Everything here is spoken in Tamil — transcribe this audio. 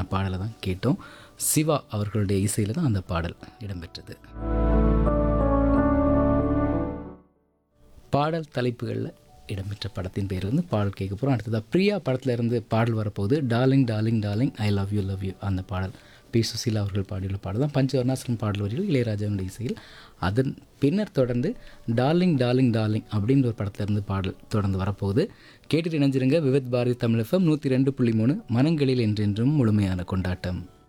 மாதிரியான பாடலை தான் கேட்டோம் சிவா அவர்களுடைய இசையில் தான் அந்த பாடல் இடம்பெற்றது பாடல் தலைப்புகளில் இடம்பெற்ற படத்தின் பேர் வந்து பாடல் கேட்க போகிறோம் அடுத்ததாக பிரியா படத்தில் இருந்து பாடல் வரப்போகுது darling darling darling I love you love you அந்த பாடல் பி சுசீலா அவர்கள் பாடியுள்ள பாடல் தான் பஞ்சவர்ணாசனம் பாடல் வரிகள் இளையராஜாவுடைய இசையில் அதன் பின்னர் தொடர்ந்து டார்லிங் டார்லிங் டார்லிங் அப்படின்ற ஒரு படத்துல இருந்து பாடல் தொடர்ந்து வரப்போகுது கேட்டுட்டு இணைஞ்சிருங்க விவித் பாரதி தமிழ் எஃப்எம் நூற்றி ரெண்டு புள்ளி மூணு மனங்களில் என்றென்றும் முழுமையான கொண்டாட்டம்